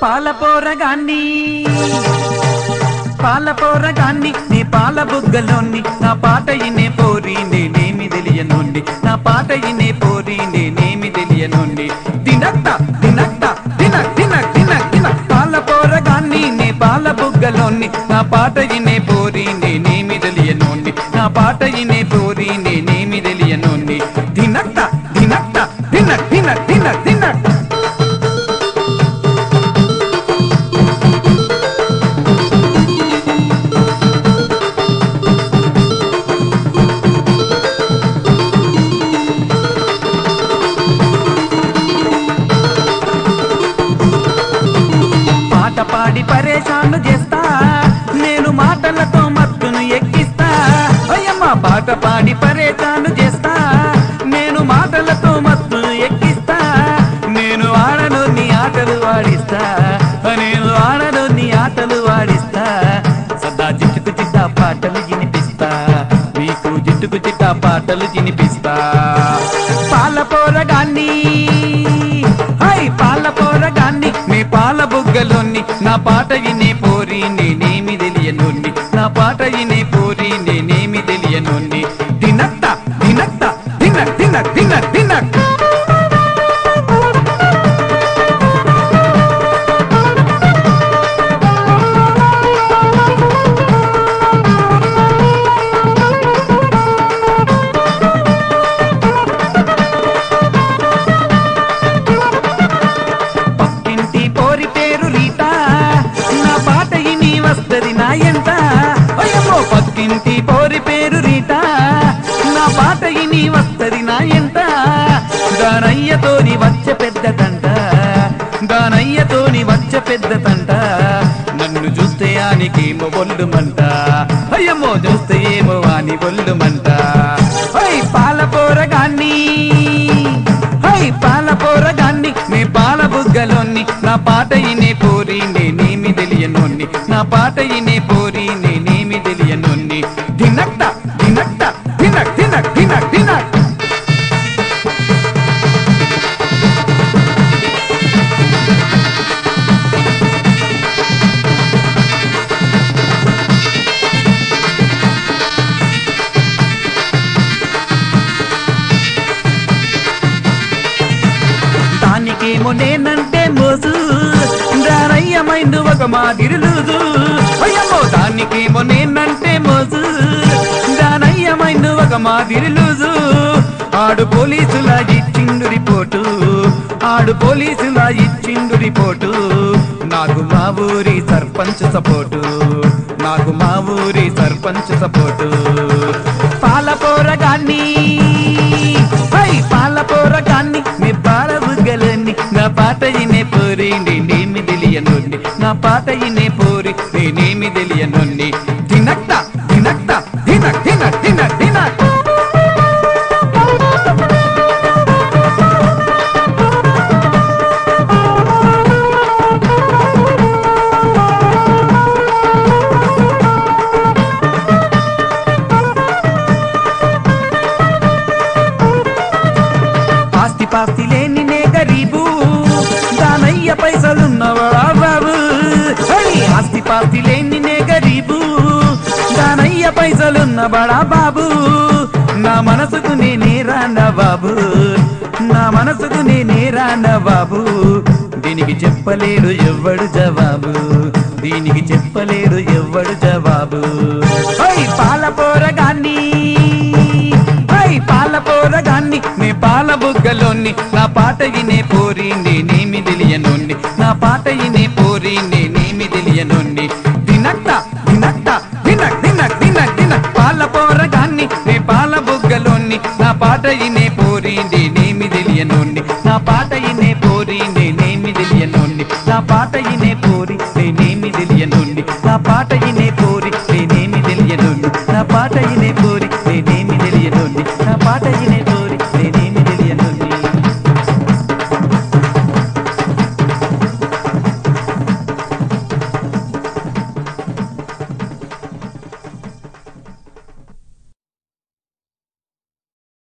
పాల పోరగాన్ని పాల పోరగాన్ని నీ పాల బుగ్గలోని నా పాట ఇనే పోరి నేనేమి తెలియనుండి నా పాట ఇనే పోరి నేనేమి తెలియనుండి తినక్త తినక్త తిన తిన తిన తిన పాల పోరగాన్ని నీ పాల బుగ్గలోని నా పాట ఇనే పోరి నేనేమి తెలియనుండి నా పాట ఇనే పోరి నేనేమి తెలియనుండి తినక్త తినక్త తిన తిన తిన తిన పాట పాడి పరేషాను చేస్తా నేను మాటలతో మత్తును ఎక్కిస్తా అయ్యమ్మ పాట పాడి పరేషాను చేస్తా నేను మాటలతో మత్తును ఎక్కిస్తా నేను ఆడను నీ ఆటలు వాడిస్తా నేను ఆడను నీ ఆటలు వాడిస్తా సదా జిట్టుకు చిట్టా పాటలు వినిపిస్తా మీకు జిట్టుకు చిట్టా పాటలు వినిపిస్తా పాల పోరగాన్ని హై పాల పోరగాన్ని మీ పాల బుగ్గలోని నా పాట వినే పోరి నేనేమి తెలియనుండి నా పాట వినే పోరి నేనేమి తెలియనుండి తినత్త తినత్త తిన తిన తిన తిన పక్కింటి పోరి పేరు రీత నా పాట ఇని వస్తది నా ఎంట అయ్యమ్మో పక్కింటి పోరి పేరు రీత నా పాట ఇని వస్తది నా ఎంట దానయ్యతోని వచ్చే పెద్ద తంట దానయ్యతోని వచ్చే పెద్ద తంట నన్ను చూస్తే ఆనికేమో ఒళ్ళుమంట అయ్యమ్మో చూస్తే ఏమో అని ఒళ్ళుమంట హై పాల పోరగాన్ని హై పాల పోరగాన్ని నీ పాల బుగ్గలోని నా పాట ఇనే పోరి నేనేమి తెలియనోన్ని నా పాట ఇనే పోరి నేనేమి తెలియనోన్ని దినక్త దినక్త దినక్ దినక్ దినక్ దినక్ దానికేమో నేనంటే మోసు దానయ్య మైండ్ ఒక మాదిరి లూజు అయ్యమ్మో దానికేమో నేనంటే మోసు దానయ్య మైండ్ ఒక మాదిరి లూజు ఆడు పోలీసుల ఇచ్చిండు రిపోర్టు ఆడు పోలీసుల ఇచ్చిండు రిపోర్టు నాకు మా ఊరి సర్పంచ్ సపోర్టు నాకు మా ఊరి సర్పంచ్ సపోర్టు పాల పోరగాన్ని హై పాల పోరగాన్ని నీ పాల బుగ్గలని నా పాట ఇనే పోరి నేనేమి తెలియనుండి నా పాట ఇనే పోరి నేనేమి తెలియనుండి తినక్త తినక్త తిన తిన తిన తిన ఆస్తి పాస్తి లేని నే గరీబు దానయ్య పైసలున్నవాడా బాబు హై! ఆస్తి పాస్తి లేని నే గరీబు దానయ్య పైసలున్న బడా బాబు నా మనసుకు నేనే రాన్న బాబు నా మనసుకు నేనే రాన్న బాబు దీనికి చెప్పలేడు ఎవ్వడు జవాబు దీనికి చెప్పలేడు ఎవ్వడు జవాబు హై పాల పోరగాన్ని హై పాల పోరగాన్ని నీ పాల బుగ్గలోని నా పాట ఇనే పోరి నేనేమి తెలియనుండి నా పాట ఇనే పోరి నేనేమి తెలియనుండి తినక్త తినక్త తినక్ తినక్ తినక్ తినక్ పాల పోరగాన్ని నీ పాల బుగ్గలోని నా పాట ఇనే పోరి నేనేమి తెలియనుండి నా పాట ఇనే పోరి నేనేమి తెలియనుండి నా పాట ఇనే